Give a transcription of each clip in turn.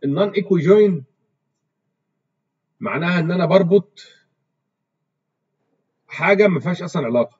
النون ايكو جوين معناها ان انا بربط حاجه ما فيهاش اصلا علاقه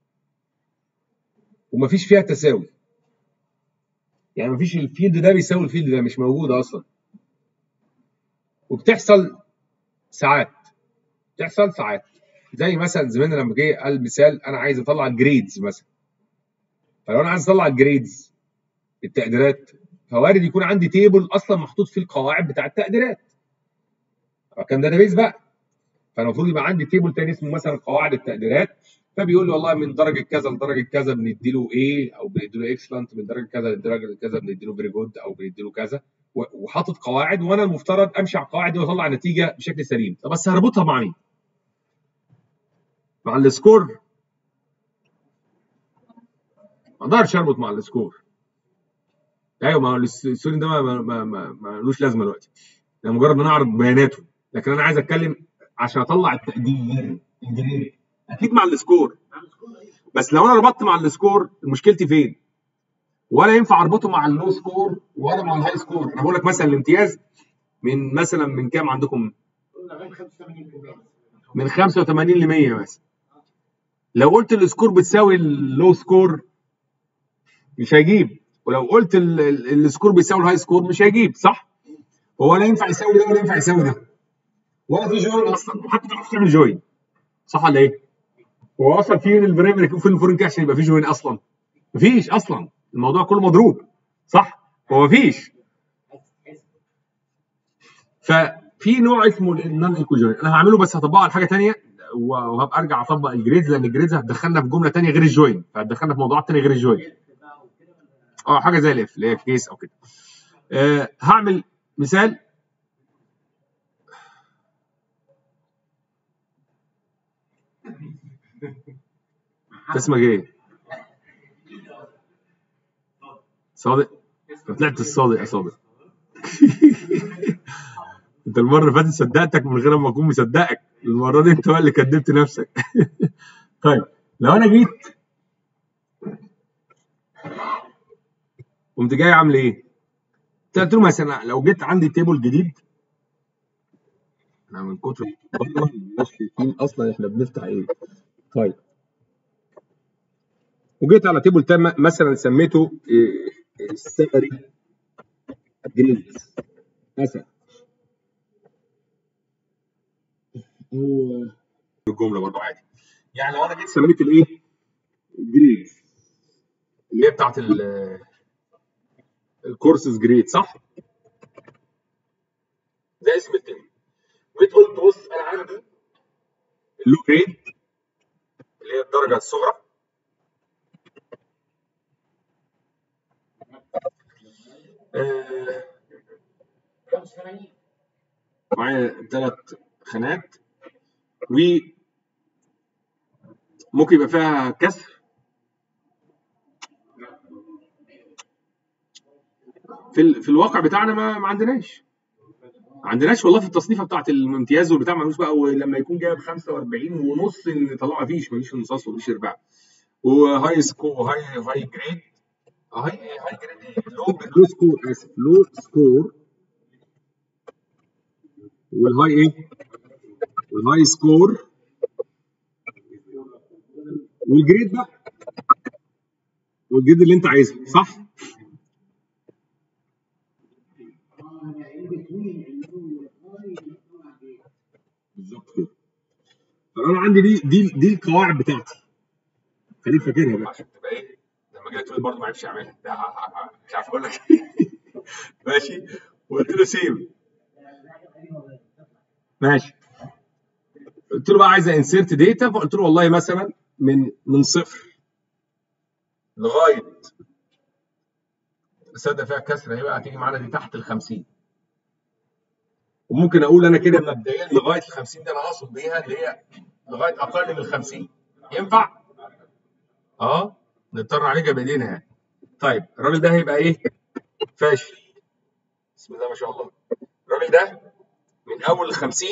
وما فيش فيها تساوي يعني ما فيش الفيلد ده بيساوي الفيلد ده مش موجوده اصلا وبتحصل ساعات بتحصل ساعات زي مثلا زميلنا لما جه قال مثال انا عايز اطلع الجريدز مثلا فلو انا عايز اطلع الجريدز التقديرات فوارد يكون عندي تيبل اصلا محطوط فيه القواعد بتاع التقديرات كان داتابيز بقى فالمفروض يبقى عندي تيبل تاني اسمه مثلا قواعد التقديرات فبيقول لي والله من درجه كذا لدرجه كذا بنديله ايه او بنديله اكسلنت من درجه كذا لدرجه كذا بنديله فيري جود او بنديله كذا وحاطط قواعد وانا المفترض امشي على القواعد دي واطلع نتيجه بشكل سليم طب بس هربطها مع مين؟ مع السكور ما اقدرش اربط مع السكور ايوه ما هو السوري ده ما ما ما ملوش لازمه دلوقتي ده مجرد ان انا اعرض بياناته لكن انا عايز اتكلم عشان اطلع التقدير اكيد مع السكور بس لو انا ربطت مع السكور مشكلتي فين؟ ولا ينفع اربطه مع اللو سكور ولا مع الهاي سكور انا بقول لك مثلا الامتياز من مثلا من كام عندكم؟ من 85 ل 100 مثلا لو قلت السكور بتساوي اللو سكور مش هيجيب ولو قلت السكور بيساوي الهاي سكور مش هيجيب صح؟ هو لا ينفع يساوي ده ولا ينفع يساوي ده ولا في جوين اصلا حتى تعرف تعمل جوين صح ولا ايه؟ هو اصلا في البرايمري فين الفورين كاش يبقى في جوين اصلا؟ مفيش اصلا الموضوع كله مضروب صح؟ هو مفيش ففي نوع اسمه النون ايكو جوين انا هعمله بس هطبقه على حاجه ثانيه وهبقى ارجع اطبق الجريدز لان الجريدز هتدخلنا في جمله ثانيه غير الجوين فهتدخلنا في موضوعات ثانيه غير الجوين اه حاجه زي الاف اللي هي كيس او كده أه هعمل مثال اسمك ايه؟ صادق؟ طلعت الصادق يا صادق انت المره اللي فاتت صدقتك من غير ما اكون مصدقك المره دي انت بقى اللي كدبت نفسك طيب لو انا جيت قمت جاي عامل ايه؟ قلت له مثلا لو جيت عندي تيبل جديد انا من كتر مش شايفين اصلا احنا بنفتح ايه طيب وجيت على تيبل تام مثلا سميته السالري جريدز مثلا هو الجمله برضه عادي يعني لو انا جيت سميت الايه؟ الجريدز اللي هي بتاعت الكورسز جريد صح؟ ده اسم التاني جيت قلت بص انا عندي اللو جريد اللي هي الدرجه الصغرى آه معايا ثلاث خانات و ممكن يبقى فيها كسر في في الواقع بتاعنا ما, ما عندناش ما عندناش والله في التصنيفه بتاعت الامتياز والبتاع ملوش بقى ولما يكون جايب 45 ونص ان طلع مفيش مفيش نصاص ومفيش ارباع وهاي سكور هاي هاي جريد هاي هاي جريد لو لو سكور اسف لو سكور والهاي ايه؟ والهاي سكور والجريد بقى والجريد اللي انت عايزها صح؟ بالظبط كده فانا عندي دي دي دي القواعد بتاعتي خليك فاكرها بقى عشان تبقى ايه لما جاي تقول برضه ما عرفش يعملها مش عارف اقول لك ماشي وقلت له سيب ماشي قلت له بقى عايز انسيرت داتا فقلت له والله مثلا من من صفر لغايه تصدق فيها كسره اهي بقى هتيجي معانا دي تحت ال 50 وممكن اقول انا كده مبدئيا لغايه ال 50 دي انا اقصد بيها اللي هي لغايه اقل من 50 ينفع؟ اه نضطر عليها بايدينا يعني طيب الراجل ده هيبقى ايه؟ فاشل بسم الله ما شاء الله الراجل ده من اول ال 50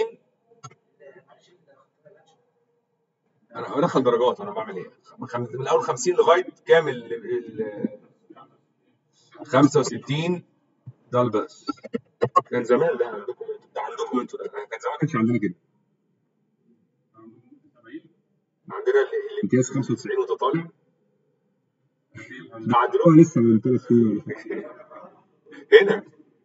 انا بدخل درجات انا بعمل ايه؟ من اول 50 لغايه كام ال 65 ده الباس كان زمان ده عندكم ده عندكم انتوا ده كان زمان ما كانش عندنا كده عندنا ال- الامتياز 95 وانت طالب ده عدلوها لسه من ثلاث سنين ولا حاجه هنا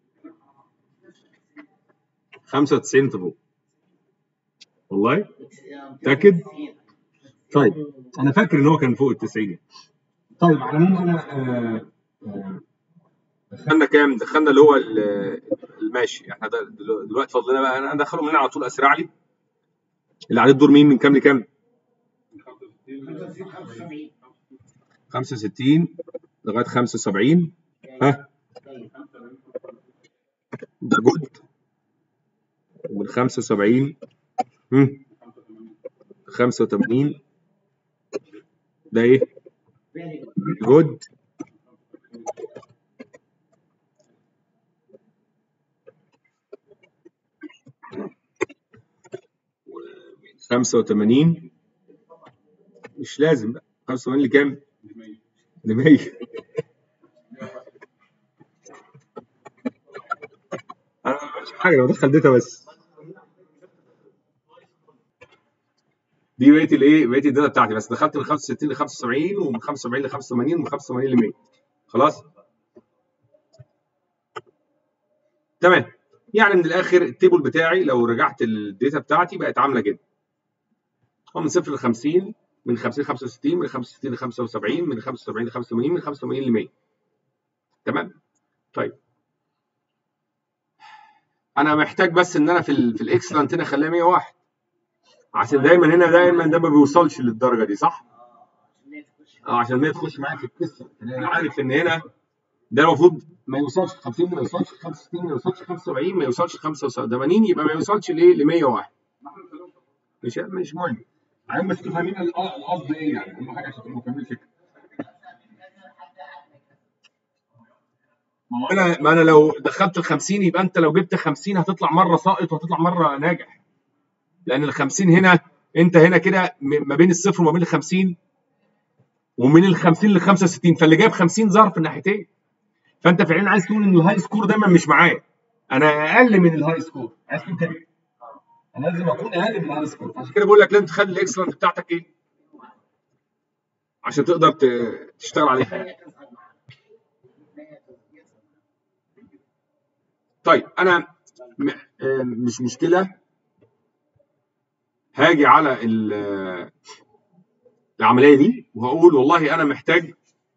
95 فوق والله متاكد؟ طيب انا فاكر ان هو كان فوق ال 90 طيب على العموم انا آه، آه، دخلنا كام؟ دخلنا اللي هو ال- الماشي احنا ده- دلو- دلوقتي فاضلنا بقى انا ادخله من هنا على طول اسرع لي اللي عليه الدور مين من كام لكام؟ 65 لغايه 75 ها ده جود ومن 75 هم 85 ده ايه؟ جود ومن 85 مش لازم بقى 85 لكام؟ ل 100 انا ما بعملش حاجه انا بدخل داتا بس دي بقيه الايه؟ بقيه الداتا بتاعتي بس دخلت من 65 ل 75 ومن 75 ل 85 ومن 85 ل 100 خلاص؟ تمام يعني من الاخر التيبل بتاعي لو رجعت الداتا بتاعتي بقت عامله كده هو من 0 ل 50 من 50 ل 65 من 65 ل 75 من 75 ل 85 من 85 ل 100 تمام؟ طيب انا محتاج بس ان انا في ال في الاكسلنت هنا اخليها 101 عشان دايما هنا دايما ده ما بيوصلش للدرجه دي صح؟ اه عشان 100 تخش معايا في القصه انا عارف ان هنا ده المفروض ما يوصلش 50 ما يوصلش 65 ما يوصلش 75 ما يوصلش 85 يبقى ما يوصلش لايه ل 101 مش مش مهم عايزين بس تفهمين ال- آه القصد ايه يعني اهم حاجه عشان تبقوا فاهمين الفكره ما هو انا ما انا لو دخلت ال 50 يبقى انت لو جبت 50 هتطلع مره ساقط وهتطلع مره ناجح لان ال 50 هنا انت هنا كده م- ما بين الصفر وما بين ال 50 ومن ال 50 ل 65 فاللي جايب 50 ظهر في الناحيتين فانت فعلا عايز تقول ان الهاي سكور دايما مش معايا انا اقل من الهاي سكور عايز تقول كده انا لازم اكون اقل من الهاي سكور عشان كده بقول لك لازم تخلي الاكسلنت بتاعتك ايه عشان تقدر ت- تشتغل عليها يعني. طيب انا م- آه، مش مشكله هاجي على ال- العمليه دي وهقول والله انا محتاج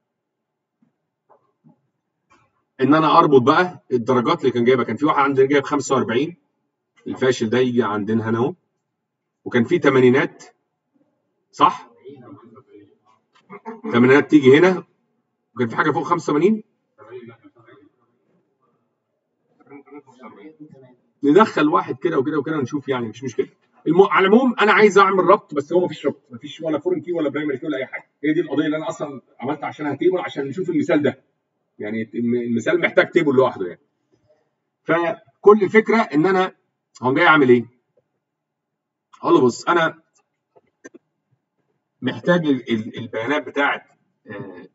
ان انا اربط بقى الدرجات اللي كان جايبها كان في واحد عندنا جايب 45 الفاشل ده يجي عندنا هنا اهو وكان في تمانينات صح؟ تمانينات تيجي هنا وكان في حاجه فوق 85 ندخل واحد كده وكده وكده ونشوف يعني مش مشكله الم... على العموم انا عايز اعمل ربط بس هو مفيش ربط مفيش ولا فورن كي ولا برايمري كي ولا اي حاجه هي دي القضيه اللي انا اصلا عملت عشانها تيبل عشان نشوف المثال ده يعني الم- المثال محتاج تيبل لوحده يعني فكل الفكره ان انا هو جاي اعمل ايه؟ اقول له بص انا محتاج ال- ال- البيانات بتاعت آه،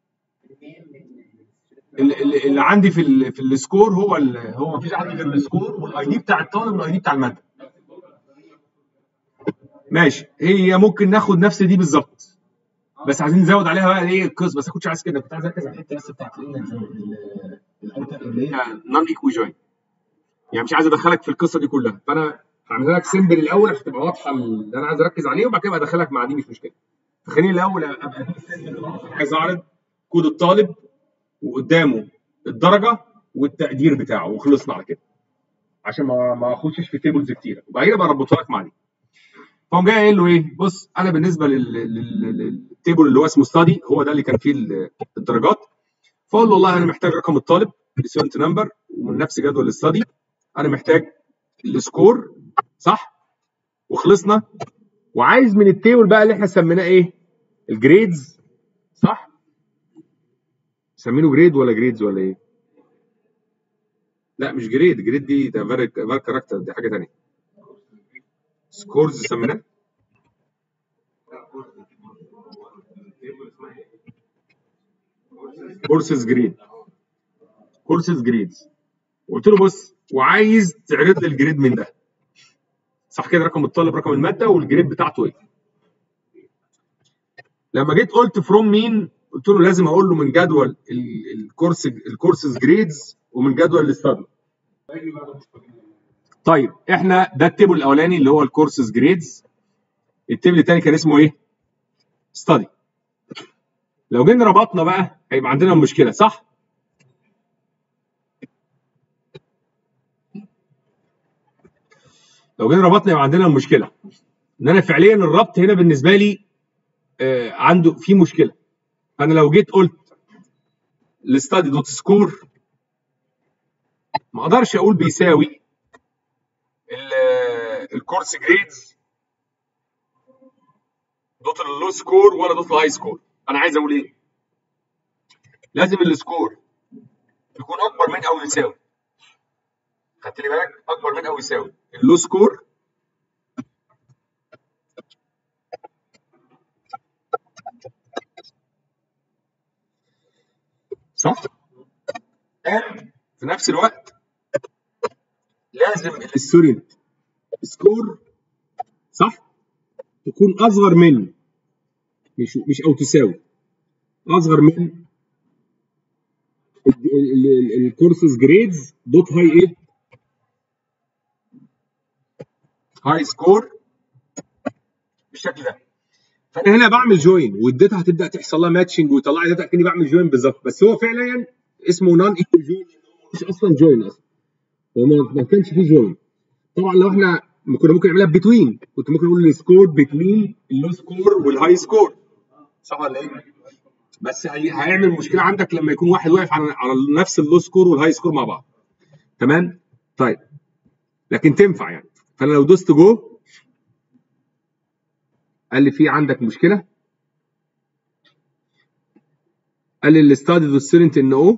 اللي, اللي اللي عندي في ال في السكور هو ال هو مفيش عندي غير السكور والاي دي بتاع الطالب والاي دي بتاع الماده ماشي هي ممكن ناخد نفس دي بالظبط بس عايزين نزود عليها بقى ايه القسم بس انا كنتش عايز كده كنت عايز اركز على الحته بس بتاعت ال- ال- ال- اللي هي نون ايكوي جوين يعني مش عايز ادخلك في القصه دي كلها فانا هعملها لك سيمبل الاول عشان تبقى واضحه اللي انا عايز اركز عليه وبعد كده ادخلك مع دي مش مشكله فخليني الاول ابقى عايز اعرض كود الطالب وقدامه الدرجه والتقدير بتاعه وخلصنا على كده عشان ما ما اخشش في تيبلز كتيره وبعدين ابقى اربطها لك مع دي فقام جاي قايل له ايه بص انا بالنسبه لل- لل- للتيبل اللي هو اسمه ستادي هو ده اللي كان فيه ال- الدرجات فاقول له والله انا محتاج رقم الطالب الستودنت نمبر ومن نفس جدول الستادي انا محتاج السكور صح وخلصنا وعايز من التيبل بقى اللي احنا سميناه ايه الجريدز صح سمينه جريد ولا جريدز ولا ايه لا مش جريد جريد دي ده فار فار كاركتر دي حاجه ثانيه سكورز سميناه كورسز جريد كورسز جريدز وقلت له بص وعايز تعرض لي الجريد من ده صح كده رقم الطالب رقم الماده والجريد بتاعته ايه لما جيت قلت فروم مين قلت له لازم اقول له من جدول الكورس الكورسز جريدز ومن جدول الاستادي طيب احنا ده التيبل الاولاني اللي هو الكورسز جريدز التيبل الثاني كان اسمه ايه ستادي لو جينا ربطنا بقى هيبقى عندنا مشكله صح لو جينا ربطنا يبقى عندنا المشكله ان انا فعليا الربط هنا بالنسبه لي آه عنده في مشكله فانا لو جيت قلت الستادي دوت سكور ما اقدرش اقول بيساوي الكورس جريدز دوت اللو سكور ولا دوت الهاي سكور انا عايز اقول ايه لازم السكور يكون اكبر من او يساوي خدت لي بالك اكبر من او يساوي اللو سكور صح في نفس الوقت لازم الستودنت سكور صح تكون اصغر من مش مش او تساوي اصغر من الكورسز جريدز دوت هاي ايه هاي سكور بالشكل ده فانا هنا بعمل جوين والداتا هتبدا تحصل لها ماتشنج ويطلع لي داتا كاني بعمل جوين بالظبط بس هو فعليا اسمه نون ايكوال جوين مش اصلا جوين اصلا هو ما كانش فيه جوين طبعا لو احنا كنا ممكن نعملها بتوين كنت ممكن نقول السكور بتوين اللو سكور والهاي سكور صح ولا ايه؟ بس هي هيعمل مشكله عندك لما يكون واحد واقف على على نفس اللو سكور والهاي سكور مع بعض تمام؟ طيب لكن تنفع يعني فانا لو دوست جو قال لي في عندك مشكله قال لي الاستادي ذو ستودنت ان او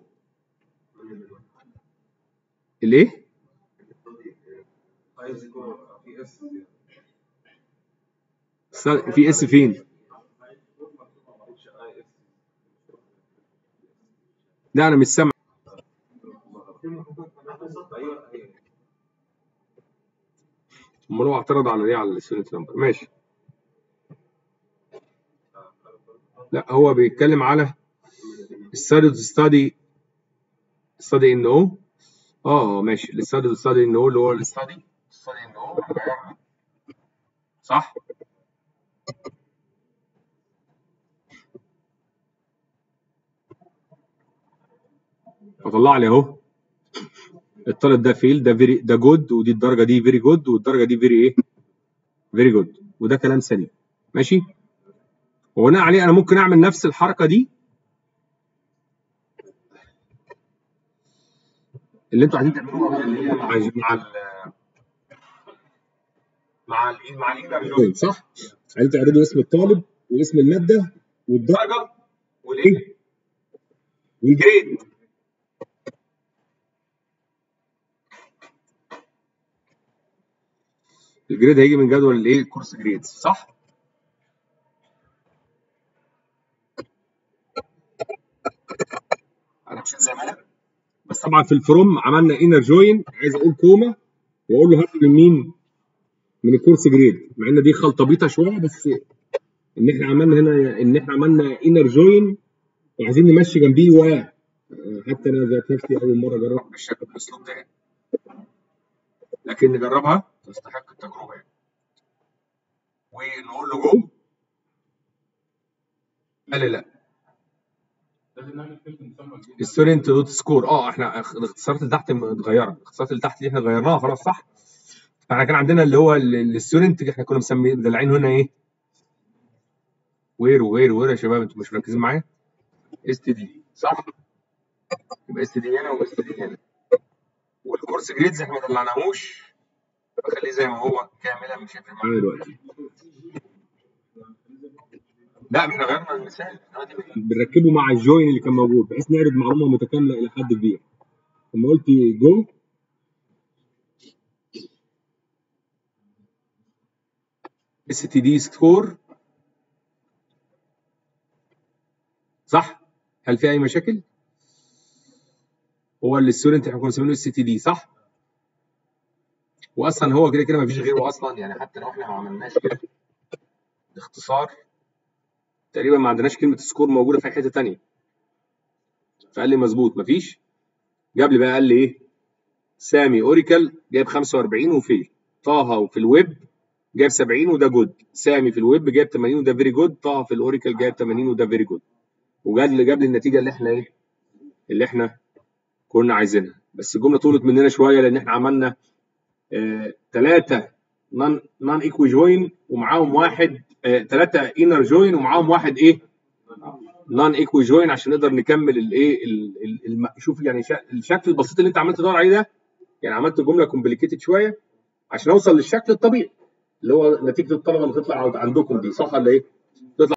الايه؟ في اس فين؟ لا انا مش سامع امال هو اعترض على ايه على الستودنت نمبر ماشي لا هو بيتكلم على الستادي ستادي ستادي ان او اه ماشي الستادي ستادي ان او اللي هو الستادي ستادي ان او صح فطلع لي اهو الطالب ده فيل ده فيري ده جود ودي الدرجه دي فيري جود والدرجه دي فيري ايه فيري جود وده كلام سليم ماشي وبناء عليه انا ممكن اعمل نفس الحركه دي اللي انتوا عايزين تعملوها اللي هي مع مع ال مع ال مع الانترجوين صح؟ عايزين تعرضوا اسم الطالب واسم الماده والدرجه والايه؟ والجريد الجريد هيجي من جدول الايه؟ الكورس جريدز صح؟ انا مش زي ما انا بس طبعا في الفروم عملنا انر جوين عايز اقول كوما واقول له هات من مين؟ من الكورس جريد مع ان دي خلطبيطه شويه بس ان احنا عملنا هنا ان احنا عملنا انر جوين وعايزين نمشي جنبيه و حتى انا ذات نفسي اول مره اجربها بالشكل بالاسلوب ده يعني لكن نجربها تستحق التجربه يعني ونقول له جو قال لي لا ستودنت دوت سكور اه احنا الاختصارات اللي تحت متغيره الاختصارات اللي تحت دي احنا غيرناها خلاص صح فاحنا كان عندنا اللي هو الستودنت احنا كنا مسميين مدلعين هنا ايه وير وير وير يا شباب انتوا مش مركزين معايا اس تي دي صح يبقى اس تي دي هنا واس تي دي هنا والكورس جريدز احنا ما دلعناهوش بخليه زي ما هو كاملا مش هيفرق معانا دلوقتي لا احنا غيرنا المثال بنركبه مع الجوين اللي كان موجود بحيث نعرض معلومه متكامله الى حد كبير لما قلت جو اس تي دي سكور صح هل في اي مشاكل هو الستودنت احنا كنا مسمينه اس تي دي صح؟ واصلا هو كده كده مفيش غيره اصلا يعني حتى لو احنا ما عملناش كده باختصار تقريبا ما عندناش كلمه سكور موجوده في اي حته ثانيه فقال لي مظبوط مفيش جاب لي بقى قال لي ايه سامي اوريكل جايب 45 وفيل طه في الويب جايب 70 وده جود سامي في الويب جايب 80 وده فيري جود طه في الاوريكل جايب 80 وده فيري جود وجاب لي جاب لي النتيجه اللي احنا ايه اللي احنا كنا عايزينها بس الجمله طولت مننا شويه لان احنا عملنا ثلاثه نون نون ايكوي جوين ومعاهم واحد ثلاثه انر جوين ومعاهم واحد ايه نون ايكوي جوين عشان نقدر نكمل الايه شوف يعني الشكل البسيط اللي انت عملت تدور عليه ده يعني عملت جمله كومبليكيتد شويه عشان اوصل للشكل الطبيعي اللي هو نتيجه الطلبه اللي تطلع عندكم دي صح ولا ايه؟